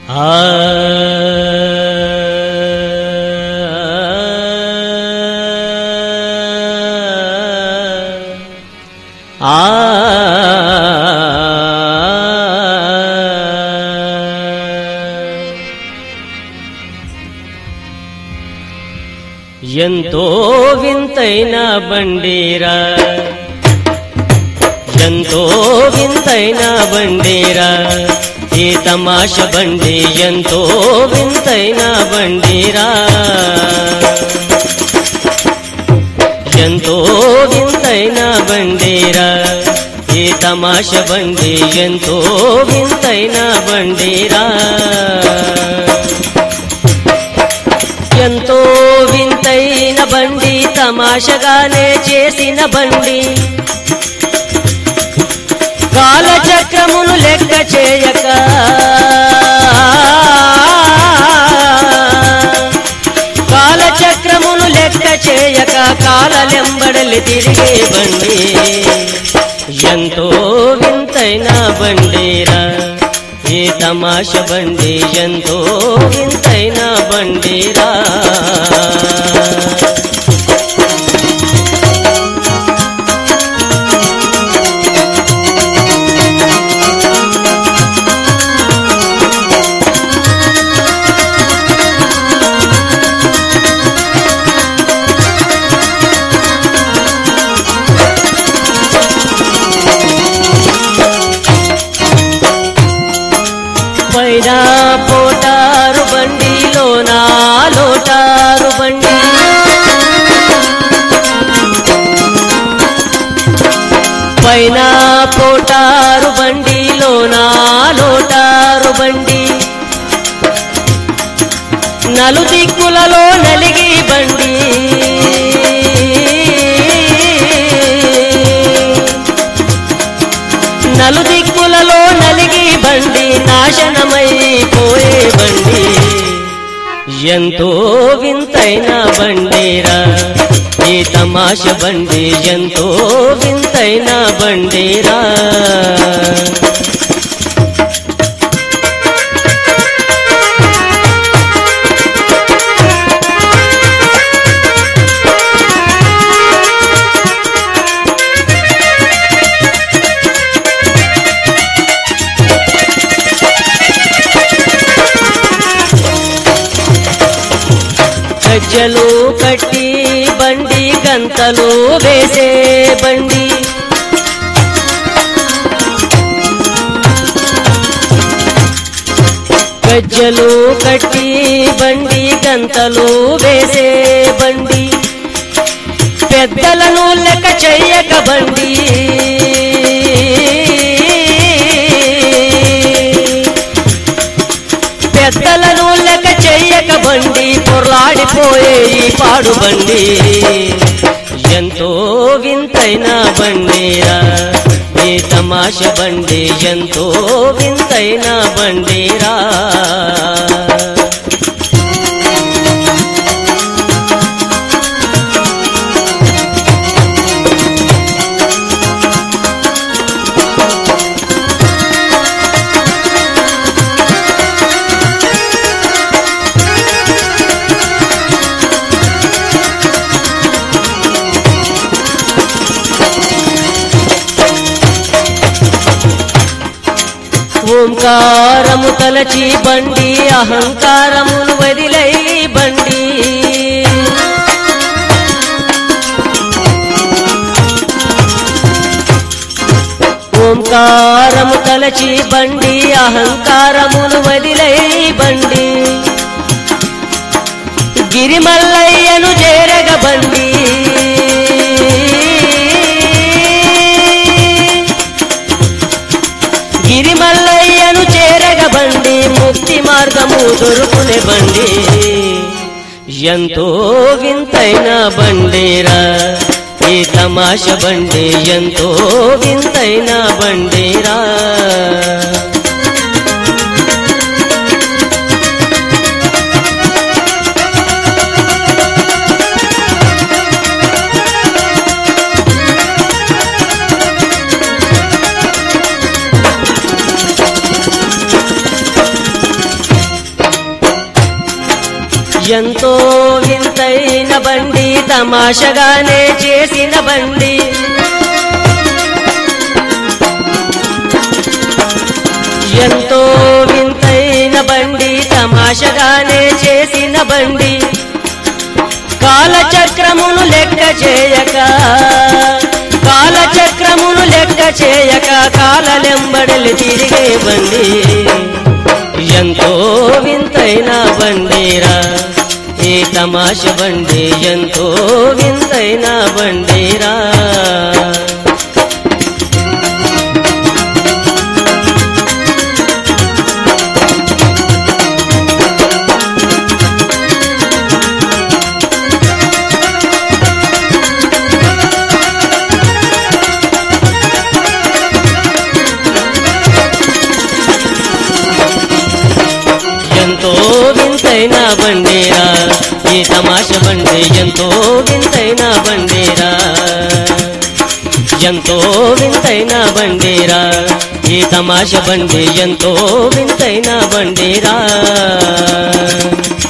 ఆ ఆ ఎంతో వింతైన బండీరా ఎంతో వింతైన బండీరా ఈ తమాష బండి ఎంతో వింతైన బండిరా ఎంతో వింతైన బండిరా ఈ తమాష బండి ఎంతో వింతైన బండిరా ఎంతో వింతైన బండి తమాషగానే చేసిన బండి కాలచక్రమును లెక్క చేయక కాలచక్రమును లెక్క చేయక కాలలెంబడలి తిరిగే బండి ఎంతో వింతైన బండిరా ఈ తమాష బండి ఎంతో వింతైన బండిరా పైన పోటారు బండిలో నా లోటారు బండి పైన పోటారు బండిలో నా లోటారు బండి నలు దిక్కులలో నలిగి బండి నలు దిక్కులలో నలిగి బండి నాశనమైపోయే బండి ఎంతో వింతైన బండిరా ఈ తమాష బండి ఎంతో వింతైన బండిరా గజ్జలు కట్టి బండి గంతలు వేసే బండి గజ్జలు కట్టి బండి గంతలు వేసే బండి పెద్దలను లెక్క చెయ్యక బండి పెద్దలను లెక్క చెయ్యక బండి పొర్లాడిపోయే ఈ పాడు బండి ఎంతో వింతైన బండిరా ఈ తమాష బండి ఎంతో వింతైన బండిరా ఓంకారము తలచి బండి అహంకారమును వదిలై బండి ఓంకారము తలచి బండి అహంకారమును వదిలై బండి గిరిమల్లయ్యను చేరగ బండి గిరిమల్లయ్యను చేరగ బండి ముక్తి మార్గము దొరుకునే బండి ఎంతో వింతైన బండిరా ఈ తమాష బండి ఎంతో వింతైన బండిరా ఎంతో వింతైన బండి తమాషగానే చేసిన బండి ఎంతో వింతైన బండి తమాషగానే చేసిన బండి కాలచక్రమును లెక్క చేయక కాలచక్రమును లెక్క చేయక కాలలెంబడలు తిరిగే బండి ఎంతో వింతైన బండిరా ఈ తమాష బండి ఎంతో వింతైన బండిరా ఎంతో వింతైన బండేరా ఈ తమాష బండి ఎంతో వింతైన బండేరా ఎంతో వింతైన బండేరా ఈ తమాష బండి ఎంతో వింతైన బండేరా